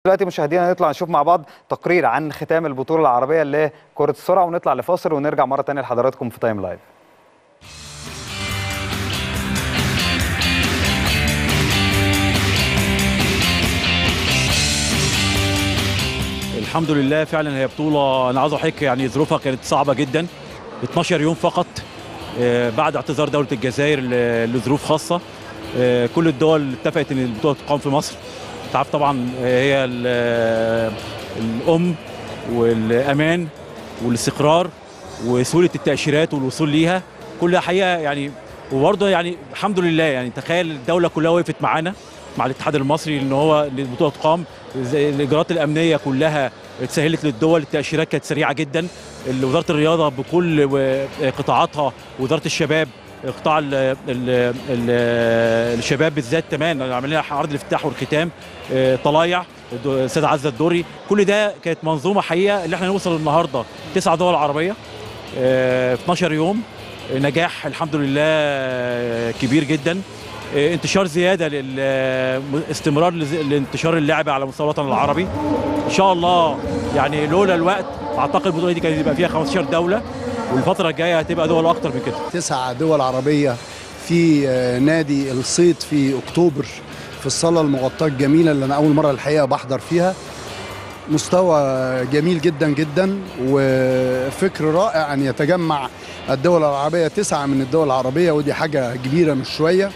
دلوقتي مشاهدينا نطلع نشوف مع بعض تقرير عن ختام البطوله العربيه لكره السرعه ونطلع لفاصل ونرجع مره ثانيه لحضراتكم في تايم لايف الحمد لله فعلا هي بطولة أنا عاوز أحكي يعني ظروفها كانت صعبة جدا 12 يوم فقط آه، بعد اعتذار دولة الجزائر ل- لظروف خاصة آه، كل الدول اتفقت إن البطولة تقام في مصر أنت عارف طبعا آه، هي ال- آه، الأم والأمان والاستقرار وسهولة التأشيرات والوصول ليها كل حقيقة يعني وبرضه يعني الحمد لله يعني تخيل الدولة كلها وقفت معانا مع الاتحاد المصري ان هو البطوله تقام زي الاجراءات الامنيه كلها اتسهلت للدول التاشيرات كانت سريعه جدا وزاره الرياضه بكل و- قطاعاتها وزاره الشباب قطاع ال ال ال الشباب بالذات كمان عملنا عرض الافتتاح والختام آه، طلايع الدو- الاستاذ عزه الدوري كل ده كانت منظومه حقيقه اللي احنا نوصل النهارده تسع دول عربيه آه، في 12 يوم آه، نجاح الحمد لله آه، كبير جدا آه، انتشار زياده للاستمرار لانتشار اللعبه على مستوى الوطن العربي ان شاء الله يعني لولا الوقت اعتقد البطوله دي كانت يبقى فيها 15 دوله والفتره الجايه هتبقى دول اكتر من كده تسع دول عربية في آه، نادي الصيد في أكتوبر في الصالة المغطاة الجميلة اللي أنا أول مرة الحقيقة بحضر فيها مستوى جميل جدا جدا وفكر رائع أن يتجمع الدول العربية تسعة من الدول العربية ودي حاجة كبيرة مش شوية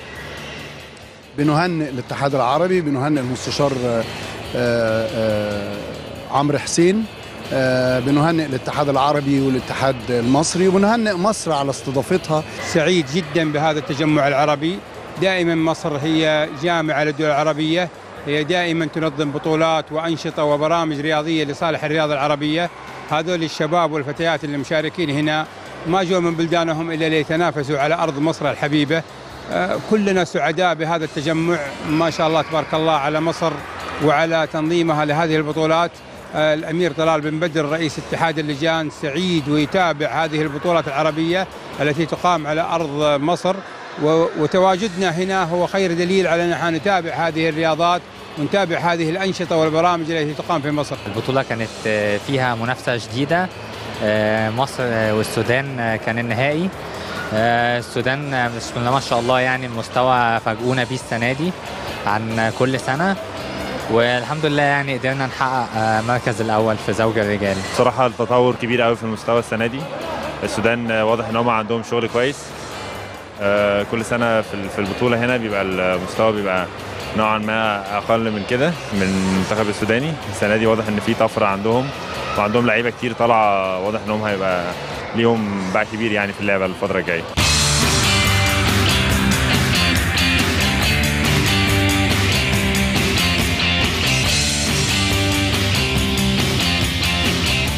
بنهنئ الاتحاد العربي بنهنئ المستشار آه، آه، آه، عمرو حسين آه، بنهنئ الاتحاد العربي والاتحاد المصري وبنهنئ مصر على استضافتها سعيد جدا بهذا التجمع العربي دائما مصر هي جامعة للدول العربية هي دائما تنظم بطولات وأنشطة وبرامج رياضية لصالح الرياضة العربية هذول الشباب والفتيات اللي مشاركين هنا ما جو من بلدانهم إلا ليتنافسوا على أرض مصر الحبيبة آه، كلنا سعداء بهذا التجمع ما شاء الله تبارك الله على مصر وعلى تنظيمها لهذه البطولات آه، الامير طلال بن بدر رئيس اتحاد اللجان سعيد ويتابع هذه البطولات العربيه التي تقام على ارض مصر و- وتواجدنا هنا هو خير دليل على ان احنا نتابع هذه الرياضات ونتابع هذه الانشطه والبرامج التي تقام في مصر. البطولة كانت آه، فيها منافسة شديدة آه، مصر آه، والسودان آه، كان النهائي آه، السودان آه، بسم الله ما شاء الله يعني المستوى فاجئونا بيه السنة دي عن كل سنة والحمد لله يعني قدرنا نحقق آه، المركز الأول في زوج الرجال بصراحة التطور كبير قوي في المستوى السنة دي السودان آه، واضح ان هم عندهم شغل كويس آه، كل سنة في ال- في البطولة هنا بيبقى المستوى بيبقى نوعا ما أقل من كده من المنتخب السوداني السنة دي واضح ان في طفرة عندهم وعندهم لعيبة كتير طالعة واضح انهم هيبقى ليهم باع كبير يعني في اللعبة الفترة الجاية